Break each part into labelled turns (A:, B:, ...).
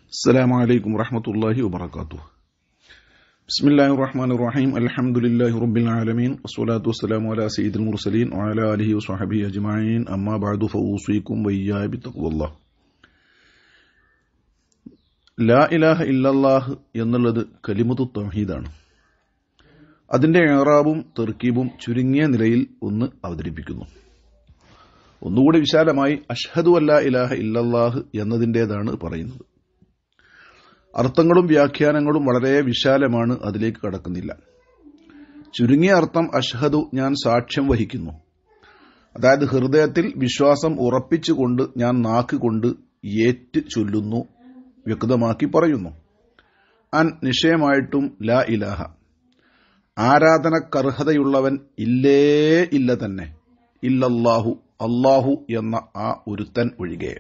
A: السلام عليكم ورحمة الله وبركاته بسم الله الرحمن الرحيم الحمد لله رب العالمين والصلاة والسلام على سيد المرسلين وعلى آله وصحبه أجمعين أما بعد فأوصيكم وإياي بتقوى الله ലാ ഇലാഹ ഇല്ലല്ലാഹ് എന്നുള്ളത് കലിമത്തു തൗഹീദാണ് അതിന്റെ ഏറാബും തെർക്കീബും ചുരുങ്ങിയ നിലയിൽ ഒന്ന് അവതരിപ്പിക്കുന്നു ഒന്നുകൂടി വിശാലമായി അഷ്ഹദു അല്ലാ ഇലാഹ ഇല്ലല്ലാഹ് എന്നതിൻ്റെതാണ് പറയുന്നത് അർത്ഥങ്ങളും വ്യാഖ്യാനങ്ങളും വളരെ വിശാലമാണ് അതിലേക്ക് കടക്കുന്നില്ല ചുരുങ്ങിയ അർത്ഥം അഷ്ഹദു ഞാൻ സാക്ഷ്യം വഹിക്കുന്നു അതായത് ഹൃദയത്തിൽ വിശ്വാസം ഉറപ്പിച്ചുകൊണ്ട് ഞാൻ നാക്കുകൊണ്ട് ഏറ്റ് ചൊല്ലുന്നു വ്യക്തമാക്കി പറയുന്നു അൻ നിശ്ചയമായിട്ടും ലാ ഇലാഹ ആരാധനക്കർഹതയുള്ളവൻ ഇല്ലേ ഇല്ല തന്നെ ഇല്ലല്ലാഹു അല്ലാഹു എന്ന ആ ഒരുത്തൻ ഒഴികെ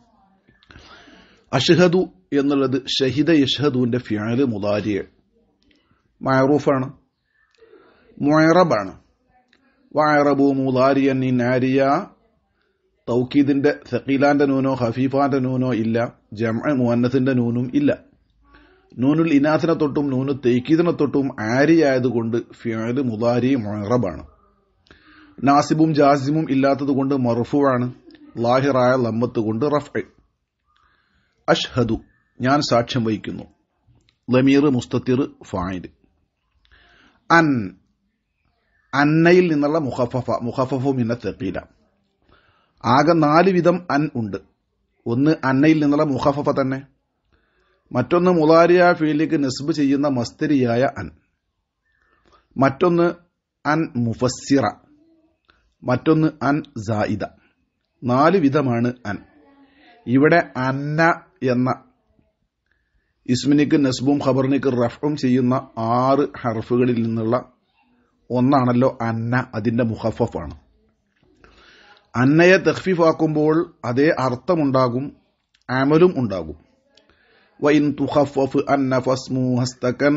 A: അഷ്ഹദു എന്നുള്ളത് ഷഹിദ യഷ്ഹദുവിന്റെ ഫിയാല് മുതാരിയ മയറൂഫാണ് മൊയറബാണ് വയറബു മുതാരിയൻ നാരിയ തൗക്കീദിന്റെ സക്കീലാന്റെ നൂനോ ഹഫീഫാന്റെ നൂനോ ഇല്ല ജമ മുഹന്നത്തിന്റെ നൂനും ഇല്ല നൂനുൽ ഇനാസിനെ തൊട്ടും നൂനു തെയ്ക്കീദിനെ തൊട്ടും ആരിയായതുകൊണ്ട് ഫിയാല് മുതാരി മൊയറബാണ് നാസിബും ജാസിമും ഇല്ലാത്തതുകൊണ്ട് മർഫുവാണ് ലാഹിറായ ലമ്മത്ത് കൊണ്ട് റഫ് അഷ്ഹദു ഞാൻ സാക്ഷ്യം വഹിക്കുന്നു ലമീർ മുസ്തത്തിർ ഫായിദ് അൻ അന്നയിൽ നിന്നുള്ള മുഖഫഫ മുഖഫഫു മിന്ന തെക്കീല ആകെ നാല് വിധം അൻ ഉണ്ട് ഒന്ന് അന്നയിൽ നിന്നുള്ള മുഖഫഫ തന്നെ മറ്റൊന്ന് മുലാരിയ ഫീലിക്ക് നസ്ബ് ചെയ്യുന്ന മസ്തരിയായ അൻ മറ്റൊന്ന് അൻ മുഫസ്സിറ മറ്റൊന്ന് അൻ സായിദ നാല് വിധമാണ് അൻ ഇവിടെ അന്ന എന്ന ഇസ്മിനിക്ക് നസ്ബും ഖബറിനിക്ക് റഫും ചെയ്യുന്ന ആറ് ഹർഫുകളിൽ നിന്നുള്ള ഒന്നാണല്ലോ അന്ന അതിന്റെ മുഖഫഫാണ് അന്നയെ തഖ്ഫീഫാക്കുമ്പോൾ അതേ അർത്ഥമുണ്ടാകും അമലും ഉണ്ടാകും വൈൻ തുഖഫഫ് അന്ന ഫസ്മു ഹസ്തകൻ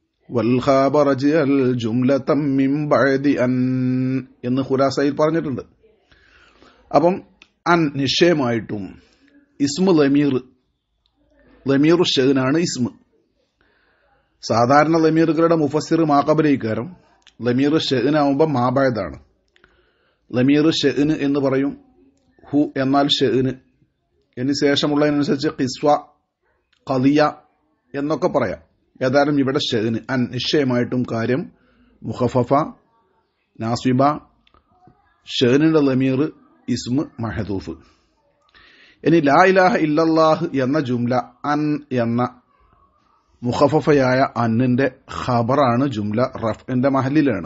A: എന്ന് ഖുലാസയിൽ പറഞ്ഞിട്ടുണ്ട് അപ്പം അൻ നിശ്ചയമായിട്ടും ഇസ്മു ലമീർ ലമീർ ഷെഹനാണ് ഇസ്മ് സാധാരണ ലമീറുകളുടെ മുഫസ്സിർ മാക്കബലീക്കാരം ലമീർ ഷെഹനാവുമ്പോൾ മാബായതാണ് ലമീർ ഷെഹന് എന്ന് പറയും ഹു എന്നാൽ ഷെഹന് ഇതിന് ശേഷമുള്ളതിനനുസരിച്ച് കിസ്വ കലിയ എന്നൊക്കെ പറയാം ഏതായാലും ഇവിടെ ഷെഹന് അൻ നിശ്ചയമായിട്ടും കാര്യം മുഖഫഫ നാസ്വിബ ഷെഹനിന്റെ ലമീർ ഇസ്മ് മഹദൂഫ് ഇനി ലാ ഇലാഹ ഇല്ലല്ലാഹ് എന്ന ജുംല അൻ എന്ന മുഖഫഫയായ അന്നിന്റെ ഖബറാണ് ജുംല റഫിന്റെ മഹലിലാണ്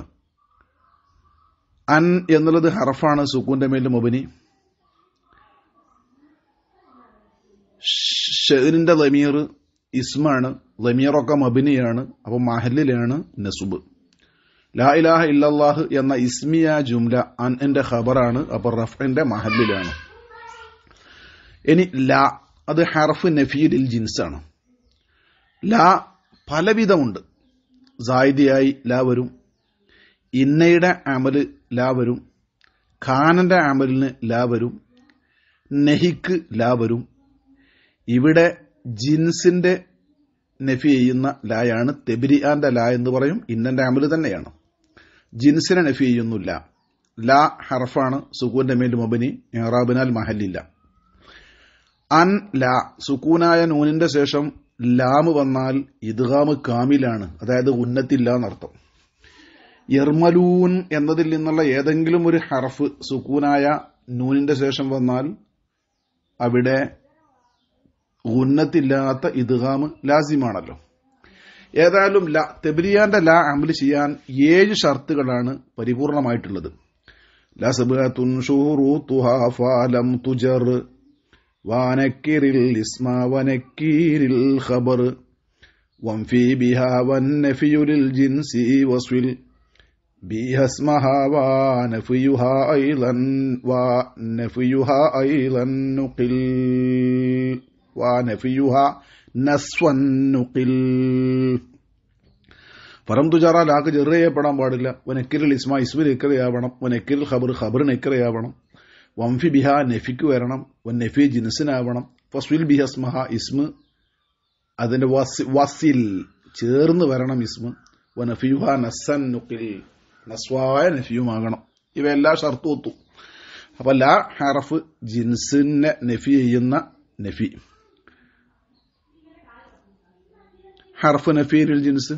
A: അൻ എന്നുള്ളത് ഹറഫാണ് സുക്കൂന്റെ മേൽ മൊബിനി ഷെഹനിന്റെ ലമീർ ഇസ്മാണ് ലമീറൊക്കെ മബിനിയാണ് അപ്പൊ മഹലിലാണ് നസുബ് ലാ ഇലാഹ ഇല്ലല്ലാഹ് എന്ന ഇസ്മിയ ജുംല അന്റെ ഖബറാണ് അപ്പൊ റഫിന്റെ മഹലിലാണ് ഇനി ലാ അത് ഹർഫ് നഫീലിൽ ജിൻസാണ് ലാ പലവിധമുണ്ട് സായിദിയായി ലാ വരും ഇന്നയുടെ അമല് ലാ വരും ഖാനന്റെ അമലിന് ലാ വരും നെഹിക്ക് ലാ വരും ഇവിടെ ജിൻസിന്റെ നഫി ചെയ്യുന്ന ലായാണ് തെബിരിയാന്റെ ലാ എന്ന് പറയും ഇന്നന്റെ അമല് തന്നെയാണ് ജിൻസിനെ നഫി ചെയ്യുന്നില്ല ലാ ഹർഫാണ് സുക്കൂന്റെ മേൽ മൊബനി ഏറാബിനാൽ മഹലില്ല അൻ ലാ സുക്കൂനായ നൂനിന്റെ ശേഷം ലാമ് വന്നാൽ ഇദ്ഗാമ് കാമിലാണ് അതായത് ഉന്നത്തില്ല എന്നർത്ഥം യർമലൂൻ എന്നതിൽ നിന്നുള്ള ഏതെങ്കിലും ഒരു ഹർഫ് സുക്കൂനായ നൂനിന്റെ ശേഷം വന്നാൽ അവിടെ ഉന്നത്തില്ലാത്ത ഇദ്ഗാമ് ലാസിമാണല്ലോ ഏതായാലും ല തെബിരിയാന്റെ ലാ അമൽ ചെയ്യാൻ ഏഴ് ഷർത്തുകളാണ് പരിപൂർണമായിട്ടുള്ളത് ലസബത്തുൻ ഷൂറൂത്തുഹാ ഫാലം തുജർ വാനക്കിരിൽ ഇസ്മ വനക്കീരിൽ ഖബർ വംഫി ബിഹ വന്നഫിയുലിൽ ജിൻസി വസ്വിൽ بها اسمها ونفيها أيضا ونفيها أيضا نقل ونفيها نسوا نقل ഫറം തുജാറ ലാക്ക് ചെറു ചെയ്യപ്പെടാൻ പാടില്ല വനക്കിരിൽ ഇസ്മ ഇസ്മിൽ ഇക്കറയാവണം വനക്കിരിൽ ഖബർ ഖബറിന് ഇക്കറയാവണം വംഫി ബിഹ നെഫിക്ക് വരണം വൻ നെഫി ജിൻസിനാവണം ഫസ്വിൽ ബിഹസ്മഹ ഇസ്മ് അതിന്റെ വസി- വസിൽ ചേർന്ന് വരണം ഇസ്മ വനഫിയുഹ നസൻ നുക്കിൽ നസ്വായ നഫിയുമാകണം ഇവയെല്ലാം ഷർത്തു ഒത്തു അപ്പൊ ലാ ഹറഫ് ജിൻസിനെ നഫി ചെയ്യുന്ന നഫി ഹർഫ് നഫീരിൽ ജിൻസ്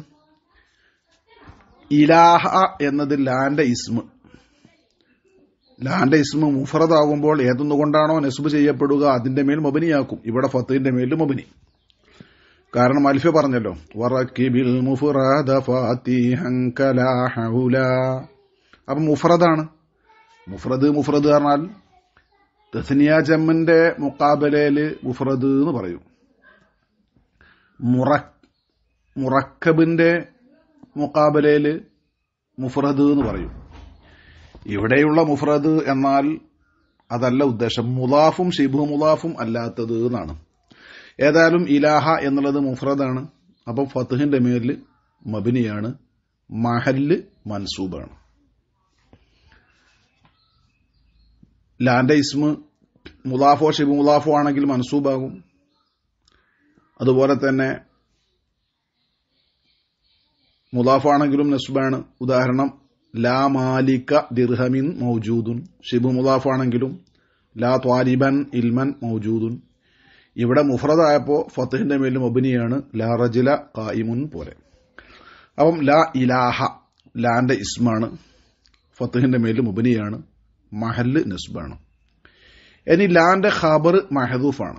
A: ഇലാഹ എന്നത് ലാന്റെ ഇസ്മ ലാന്റെ ഇസ്മ മുഫറദാകുമ്പോൾ ഏതൊന്നുകൊണ്ടാണോ നസ്ബ് ചെയ്യപ്പെടുക അതിന്റെ മേൽ മബനിയാക്കും ഇവിടെ ഫത്തിന്റെ മേൽ മബനി കാരണം അൽഫ പറഞ്ഞല്ലോ വറക്കിബിൽ മുഫറദ ഫാത്തിഹൻ കലാ ഹൗല അപ്പൊ മുഫറദാണ് മുഫ്രദ് മുഫ്രദ് പറഞ്ഞാൽ തസ്നിയ ജമ്മിന്റെ മുക്കാബലയില് മുഫ്രദ് എന്ന് പറയും മുറ മുറക്കബിന്റെ മുക്കാബലയില് മുഫ്രദ് എന്ന് പറയും ഇവിടെയുള്ള മുഫ്രദ് എന്നാൽ അതല്ല ഉദ്ദേശം മുലാഫും ഷിബു മുലാഫും അല്ലാത്തത് എന്നാണ് ഏതായാലും ഇലാഹ എന്നുള്ളത് മുഫ്രദാണ് അപ്പം ഫത്തുഹിന്റെ മേലിൽ മബിനിയാണ് മഹല്ല് മൻസൂബാണ് ലാന്റെ ഇസ്മ് മുലാഫോ ഷിബു മുലാഫോ ആണെങ്കിൽ മൻസൂബാകും അതുപോലെ തന്നെ മുലാഫ് ആണെങ്കിലും നസ്ബാണ് ഉദാഹരണം ലാ മാലിക ദിർഹമിൻ മൗജൂദുൻ ഷിബു മുലാഫ് ആണെങ്കിലും ലാ ത്വാലിബൻ ഇൽമൻ മൗജൂദുൻ ഇവിടെ മുഫ്രദായപ്പോ ഫത്തഹിന്റെ മേലും ഒബിനിയാണ് ലാ റജില കായിമുൻ പോലെ അപ്പം ലാ ഇലാഹ ലാന്റെ ഇസ്മാണ് ഫത്തഹിന്റെ മേലും ഒബിനിയാണ് മഹല് നസ്ബാണ് ഇനി ലാന്റെ ഖബർ മഹദൂഫാണ്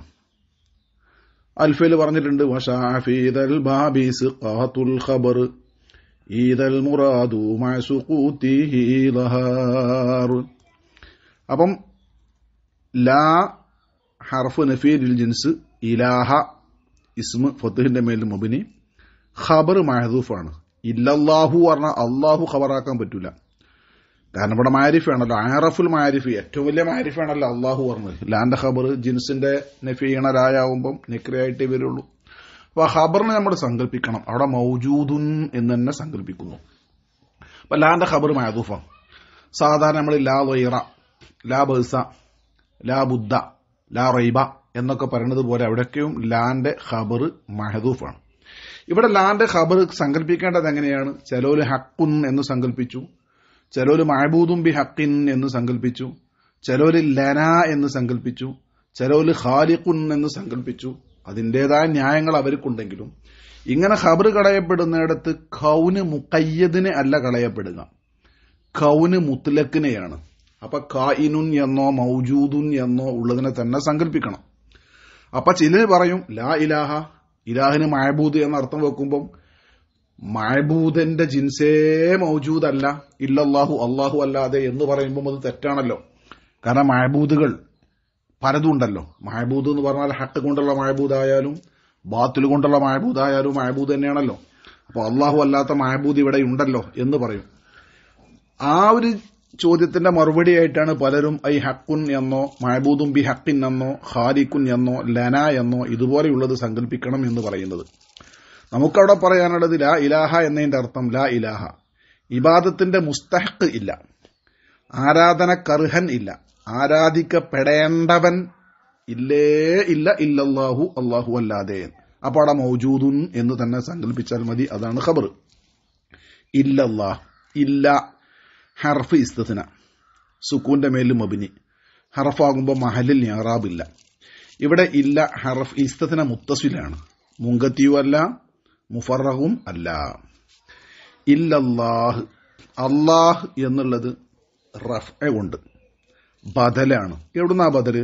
A: അൽഫയിൽ പറഞ്ഞിട്ടുണ്ട് വഷാഫീദൽ ബാബീസ് ഖാത്തുൽ ഖബർ ഈദൽ മുറാദു മഅസുഖൂതിഹി ലഹാർ അപ്പം ലാ ഹർഫ് നഫീൽ ജിൻസ് ഇലാഹ ഇസ്മ ഫത്തുഹിന്റെ മേൽ മുബിനി ഖബർ മഹദൂഫാണ് ഇല്ലല്ലാഹു പറഞ്ഞാൽ അള്ളാഹു ഖബറാക്കാൻ പറ്റൂല കാരണം ഇവിടെ മാരിഫാണല്ലോ ആറഫുൽ മാരിഫ് ഏറ്റവും വലിയ മാരിഫാണല്ലോ അള്ളാഹു പറഞ്ഞത് ലാന്റെ ഖബർ ജിൻസിന്റെ നഫീണ രായാവുമ്പം നെക്രയായിട്ടേ വരുള്ളൂ അപ്പൊ ആ ഖബറിനെ നമ്മൾ സങ്കല്പിക്കണം അവിടെ മൗജൂദുൻ എന്ന് തന്നെ സങ്കല്പിക്കുന്നു അപ്പൊ ലാന്റെ ഖബർ മഹദൂഫ സാധാരണ നമ്മൾ ലാ വൈറ ലാ ബഹ്സ ലാ ബുദ്ധ ലാ റൈബ എന്നൊക്കെ പറയുന്നത് പോലെ അവിടെയൊക്കെയും ലാന്റെ ഖബർ മഹദൂഫാണ് ഇവിടെ ലാന്റെ ഖബർ സങ്കല്പിക്കേണ്ടത് എങ്ങനെയാണ് ചിലോല് ഹക്കുൻ എന്ന് സങ്കല്പിച്ചു ചിലോല് മഹബൂദും ബി ഹക്കിൻ എന്ന് സങ്കല്പിച്ചു ചിലോല് ലന എന്ന് സങ്കല്പിച്ചു ചിലോല് ഖാലിഖുൻ എന്ന് സങ്കല്പിച്ചു അതിൻ്റെതായ ന്യായങ്ങൾ അവർക്കുണ്ടെങ്കിലും ഇങ്ങനെ ഖബർ കളയപ്പെടുന്നിടത്ത് ഖൗന് മുക്കയ്യദിനെ അല്ല കളയപ്പെടുക ഖൗന് മുത്ലക്കിനെയാണ് അപ്പൊ കായിനുൻ എന്നോ മൗജൂദുൻ എന്നോ ഉള്ളതിനെ തന്നെ സങ്കല്പിക്കണം അപ്പൊ ചിലർ പറയും ലാ ഇലാഹ ഇലാഹിന് മഴബൂദ് എന്ന അർത്ഥം വെക്കുമ്പം മഴബൂദന്റെ ജിൻസേ മൗജൂദല്ല ഇല്ലല്ലാഹു അള്ളാഹു അല്ലാതെ എന്ന് പറയുമ്പോൾ അത് തെറ്റാണല്ലോ കാരണം മഴബൂദുകൾ പലതുണ്ടല്ലോ മഴബൂദ് എന്ന് പറഞ്ഞാൽ ഹക്ക് കൊണ്ടുള്ള മഴബൂദായാലും ബാത്തിൽ കൊണ്ടുള്ള മഴബൂദായാലും മഴബൂദ് തന്നെയാണല്ലോ അപ്പൊ അള്ളാഹു അല്ലാത്ത മഴബൂദ് ഇവിടെ ഉണ്ടല്ലോ എന്ന് പറയും ആ ഒരു ചോദ്യത്തിന്റെ മറുപടി ആയിട്ടാണ് പലരും ഐ ഹക്കുൻ എന്നോ മഹബൂദും ബി ഹക്കിൻ എന്നോ ഖാലിക്കുൻ എന്നോ ലന എന്നോ ഇതുപോലെയുള്ളത് സങ്കല്പിക്കണം എന്ന് പറയുന്നത് നമുക്കവിടെ പറയാനുള്ളത് ലാ ഇലാഹ എന്നതിന്റെ അർത്ഥം ലാ ഇലാഹ ഇബാദത്തിന്റെ മുസ്തഹക്ക് ഇല്ല ആരാധന കർഹൻ ഇല്ല ആരാധിക്കപ്പെടേണ്ടവൻ ഇല്ലേ ഇല്ല ഇല്ലല്ലാഹു അള്ളാഹു അല്ലാതെ അപ്പോൾ അവിടെ മൗജൂദുൻ എന്ന് തന്നെ സങ്കല്പിച്ചാൽ മതി അതാണ് ഖബർ ഇല്ലല്ലാഹ് ഇല്ല ഹർഫ് ഇസ്തന സുക്കൂന്റെ മേലിൽ മബിനി ഹറഫാകുമ്പോൾ മഹലിൽ ഞാറാബില്ല ഇവിടെ ഇല്ല ഹറഫ് ഇസ്തന മുത്തസിലാണ് മുങ്കത്തിയുമല്ല മുഫറഹും അല്ല ഇല്ലല്ലാഹ് അള്ളാഹ് എന്നുള്ളത് റഫ് കൊണ്ട് ബദലാണ് എവിടുന്നാ ബദല്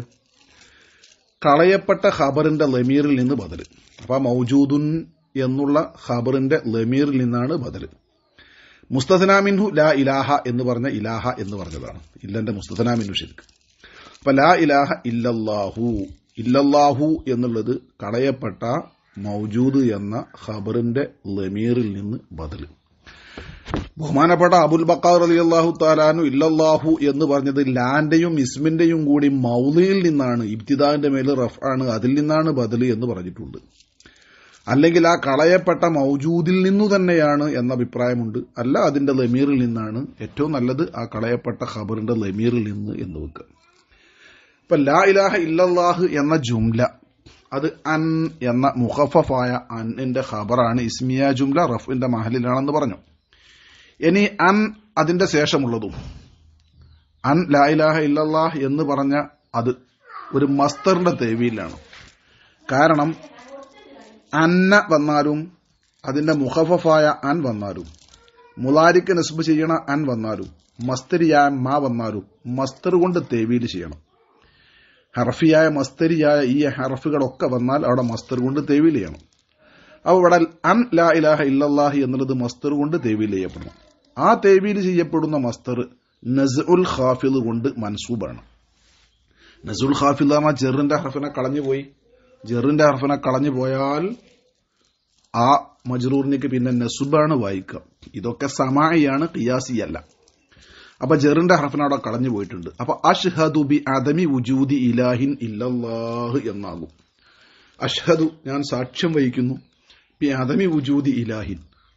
A: കളയപ്പെട്ട ഖബറിന്റെ ലമീറിൽ നിന്ന് ബദല് അപ്പൊ മൗജൂദുൻ എന്നുള്ള ഖബറിന്റെ ലമീറിൽ നിന്നാണ് ബദല് മുസ്തസനാമിൻഹു ലാ ഇലാഹ എന്ന് പറഞ്ഞ ഇലാഹ എന്ന് പറഞ്ഞതാണ് ഇല്ലന്റെ മുസ്തസനാമിൻഹു ശരിക്ക് അപ്പൊ ലാ ഇലാഹ ഇല്ലല്ലാഹു ഇല്ലല്ലാഹു എന്നുള്ളത് കളയപ്പെട്ട മൗജൂദ് എന്ന ഖബറിന്റെ ലമീറിൽ നിന്ന് ബദല് ബഹുമാനപ്പെട്ട അബുൽ ബക്കാർ അലി അള്ളാഹു താലാനു ഇല്ലല്ലാഹു എന്ന് പറഞ്ഞത് ലാന്റെയും ഇസ്മിന്റെയും കൂടി മൗലിയിൽ നിന്നാണ് ഇബ്തിദാന്റെ മേൽ റഫ് ആണ് അതിൽ നിന്നാണ് ബദല് എന്ന് പറഞ്ഞിട്ടുണ്ട് അല്ലെങ്കിൽ ആ കളയപ്പെട്ട മൗജൂദിൽ നിന്നു തന്നെയാണ് എന്ന അഭിപ്രായമുണ്ട് അല്ല അതിന്റെ ലമീറിൽ നിന്നാണ് ഏറ്റവും നല്ലത് ആ കളയപ്പെട്ട ഖബറിന്റെ ലമീറിൽ നിന്ന് എന്ന് വെക്കുക ഇപ്പൊ ലാ ഇലാഹ ഇല്ലല്ലാഹ് എന്ന ജുംല അത് അൻ എന്ന മുഖഫഫായ അന്നിന്റെ ഖബറാണ് ഇസ്മിയ ജുംല റഫിന്റെ മഹലിലാണെന്ന് പറഞ്ഞു ഇനി അൻ അതിന്റെ ശേഷമുള്ളതും അൻ ലാ ഇലാഹ ഇല്ലല്ലാഹ് എന്ന് പറഞ്ഞ അത് ഒരു മസ്തറിന്റെ തേവിയിലാണ് കാരണം അന്ന വന്നാലും അതിന്റെ മുഖഫഫായ അൻ വന്നാലും മുലാരിക്ക് നസ്ബ് ചെയ്യണ അൻ വന്നാലും മസ്തരിയായ മാ വന്നാലും മസ്തർ കൊണ്ട് തേവീൽ ചെയ്യണം ഹർഫിയായ മസ്തരിയായ ഈ ഹർഫുകളൊക്കെ വന്നാൽ അവിടെ മസ്തർ കൊണ്ട് തേവീൽ ചെയ്യണം അപ്പോൾ ഇവിടെ അൻ ലാ ഇലാഹ ഇല്ലല്ലാഹി എന്നുള്ളത് മസ്തർ കൊണ്ട് തേവീൽ ചെയ്യപ്പെടണം ആ തേവീൽ ചെയ്യപ്പെടുന്ന മസ്തർ നസ്ഉൽ ഖാഫിദ് കൊണ്ട് മൻസൂബാണ് നസുൽ ഖാഫിദ് എന്ന് പറഞ്ഞാൽ ജെറിന്റെ ഹർഫിനെ കളഞ്ഞു പോയി ജെറിന്റെ ഹർഫിനെ കളഞ്ഞു പോയാൽ ആ മജ്റൂറിനിക്ക് പിന്നെ നസുബാണ് വായിക്കുക ഇതൊക്കെ സമായിയാണ് ഖിയാസിയല്ല അപ്പൊ ജെറിന്റെ ഹർഫിന് അവിടെ കളഞ്ഞു പോയിട്ടുണ്ട് അപ്പൊ അഷ്ഹദു ബി അദമി വുജൂദി ഇലാഹിൻ ഇല്ലല്ലാഹ് എന്നാകും അഷ്ഹദു ഞാൻ സാക്ഷ്യം വഹിക്കുന്നു ബി അദമി വുജൂദി ഇലാഹിൻ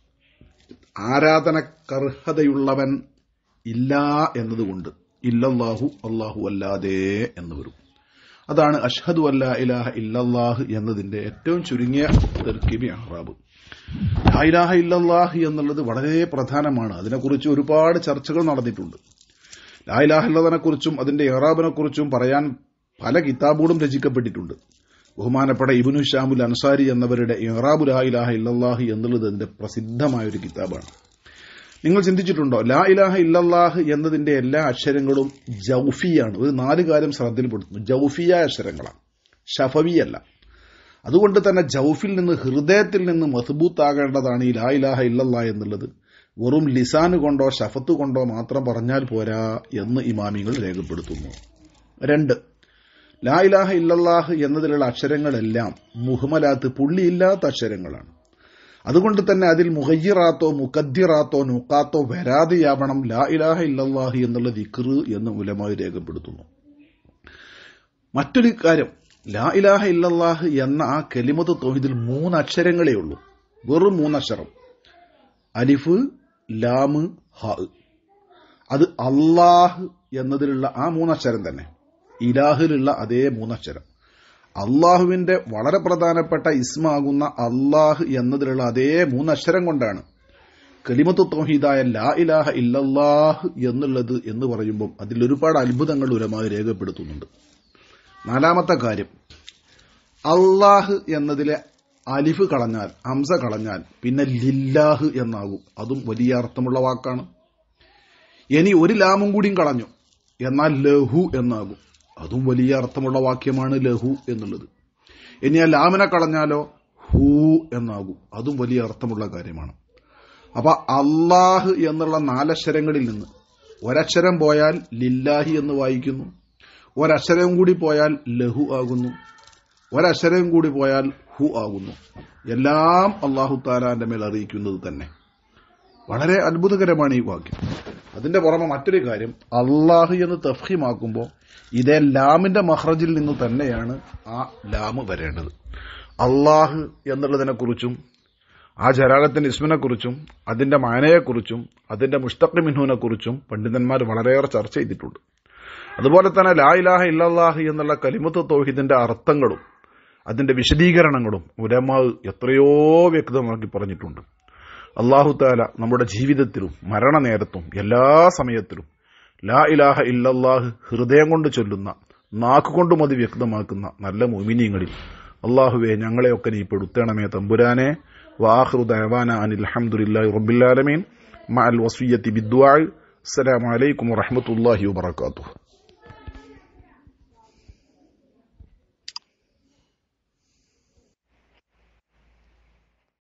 A: ആരാധനക്കർഹതയുള്ളവൻ ഇല്ല എന്നതുകൊണ്ട് ഇല്ലല്ലാഹു അല്ലാഹു അല്ലാതെ എന്ന് വരും അതാണ് അഷ്ഹദു അല്ല ഇലാഹ ഇല്ലല്ലാഹ് എന്നതിന്റെ ഏറ്റവും ചുരുങ്ങിയ തെർക്കിബി അഹ്റാബ് ലാ ഇലാഹ ഇല്ലല്ലാഹ് എന്നുള്ളത് വളരെ പ്രധാനമാണ് അതിനെക്കുറിച്ച് ഒരുപാട് ചർച്ചകൾ നടന്നിട്ടുണ്ട് ലാ ഇലാഹ ഇല്ലതിനെ കുറിച്ചും അതിന്റെ ഇറാബിനെ കുറിച്ചും പറയാൻ പല കിതാബുകളും രചിക്കപ്പെട്ടിട്ടുണ്ട് ബഹുമാനപ്പെട്ട ഇബിനു ഷാമുൽ അൻസാരി എന്നവരുടെ ഇറാബു ലാ ഇലാഹ ഇല്ലല്ലാഹ് എന്നുള്ളത് അതിന്റെ പ്രസിദ്ധമായ ഒരു കിതാബാണ് നിങ്ങൾ ചിന്തിച്ചിട്ടുണ്ടോ ലാ ഇലാഹ ഇല്ലല്ലാഹ് എന്നതിന്റെ എല്ലാ അക്ഷരങ്ങളും ജൗഫിയാണ് ഒരു നാല് കാര്യം ശ്രദ്ധയിൽപ്പെടുത്തുന്നു ജൗഫിയായ അക്ഷരങ്ങളാണ് ഷഫവിയല്ല അതുകൊണ്ട് തന്നെ ജൗഫിൽ നിന്ന് ഹൃദയത്തിൽ നിന്ന് മസ്ബൂത്താകേണ്ടതാണ് ഈ ലാ ഇലാഹ ഇല്ലല്ലാ എന്നുള്ളത് വെറും ലിസാന് കൊണ്ടോ ഷഫത്ത് കൊണ്ടോ മാത്രം പറഞ്ഞാൽ പോരാ എന്ന് ഇമാമിങ്ങൾ രേഖപ്പെടുത്തുന്നു രണ്ട് ലാ ഇലാഹ ഇല്ലല്ലാഹ് എന്നതിലുള്ള അക്ഷരങ്ങളെല്ലാം മുഹമ്മലാത്ത് പുള്ളിയില്ലാത്ത അക്ഷരങ്ങളാണ് അതുകൊണ്ട് തന്നെ അതിൽ മുഹയ്യറാത്തോ മുക്കദ്ദിറാത്തോ നുക്കാത്തോ വരാതെയാവണം ലാ ഇലാഹ ഇല്ലല്ലാഹി എന്നുള്ള ദിക്ർ എന്ന് ഉലമായി രേഖപ്പെടുത്തുന്നു മറ്റൊരു കാര്യം ലാ ഇലാഹ ഇല്ലല്ലാഹ് എന്ന ആ കെലിമത്ത് തോഹിദിൽ മൂന്ന് അക്ഷരങ്ങളേ ഉള്ളൂ വെറും മൂന്നക്ഷരം അലിഫ് ലാമ് ഹ അത് അള്ളാഹ് എന്നതിലുള്ള ആ മൂന്നക്ഷരം തന്നെ ഇലാഹിലുള്ള അതേ മൂന്നക്ഷരം അള്ളാഹുവിന്റെ വളരെ പ്രധാനപ്പെട്ട ഇസ്മാകുന്ന അള്ളാഹ് എന്നതിലുള്ള അതേ മൂന്നക്ഷരം കൊണ്ടാണ് കലിമത്ത് തോഹീദായ ലാ ഇലാഹ ഇല്ലല്ലാഹ് എന്നുള്ളത് എന്ന് പറയുമ്പോൾ അതിൽ ഒരുപാട് അത്ഭുതങ്ങൾ ഉരമായി രേഖപ്പെടുത്തുന്നുണ്ട് നാലാമത്തെ കാര്യം അള്ളാഹ് എന്നതിലെ അലിഫ് കളഞ്ഞാൽ ഹംസ കളഞ്ഞാൽ പിന്നെ ലില്ലാഹ് എന്നാകും അതും വലിയ അർത്ഥമുള്ള വാക്കാണ് ഇനി ഒരു ലാമും കൂടിയും കളഞ്ഞു എന്നാൽ ലഹു എന്നാകും അതും വലിയ അർത്ഥമുള്ള വാക്യമാണ് ലഹു എന്നുള്ളത് ഇനി ആ ലാമിനെ കളഞ്ഞാലോ ഹൂ എന്നാകും അതും വലിയ അർത്ഥമുള്ള കാര്യമാണ് അപ്പൊ അള്ളാഹ് എന്നുള്ള നാലക്ഷരങ്ങളിൽ നിന്ന് ഒരക്ഷരം പോയാൽ ലില്ലാഹി എന്ന് വായിക്കുന്നു ഒരക്ഷരം കൂടി പോയാൽ ലഹു ആകുന്നു ഒരക്ഷരം കൂടി പോയാൽ ഹു ആകുന്നു എല്ലാം അള്ളാഹു താലാന്റെ മേൽ അറിയിക്കുന്നത് തന്നെ വളരെ അത്ഭുതകരമാണ് ഈ വാക്യം അതിന്റെ പുറമെ മറ്റൊരു കാര്യം അള്ളാഹു എന്ന് തഫീമാക്കുമ്പോൾ ഇതേ ലാമിന്റെ മഹ്റജിൽ നിന്ന് തന്നെയാണ് ആ ലാമ് വരേണ്ടത് അള്ളാഹ് എന്നുള്ളതിനെ കുറിച്ചും ആ ജലാലത്തിന്റെ ഇസ്മിനെ കുറിച്ചും അതിന്റെ മാനയെക്കുറിച്ചും അതിന്റെ മുഷ്തഖ് മിൻഹുവിനെ കുറിച്ചും പണ്ഡിതന്മാർ വളരെയേറെ ചർച്ച ചെയ്തിട്ടുണ്ട് അതുപോലെ തന്നെ ലാ ഇലാഹ ഇല്ലല്ലാഹ് എന്നുള്ള കലിമത്ത് തൗഹീദിന്റെ അർത്ഥങ്ങളും അതിന്റെ വിശദീകരണങ്ങളും ഉലമാവ് എത്രയോ വ്യക്തമാക്കി പറഞ്ഞിട്ടുണ്ട് അള്ളാഹു താല നമ്മുടെ ജീവിതത്തിലും മരണനേരത്തും എല്ലാ സമയത്തിലും ലാ ഇലാഹ ഇല്ലല്ലാഹ് ഹൃദയം കൊണ്ട് ചൊല്ലുന്ന നാക്കുകൊണ്ടും അത് വ്യക്തമാക്കുന്ന നല്ല മൊമിനിയങ്ങളിൽ അള്ളാഹുവെ ഞങ്ങളെയൊക്കെ നീ പെടുത്തണമേ തമ്പുരാനെ വാഹൃ ദവാന അനിൽ അഹമ്മദില്ലാഹി റബ്ബില്ലാലമീൻ മഅൽ വസിയത്തി ബിദ്വാ അസ്സലാമു അലൈക്കും വറഹ്മത്തുള്ളാഹി വബറകാതുഹു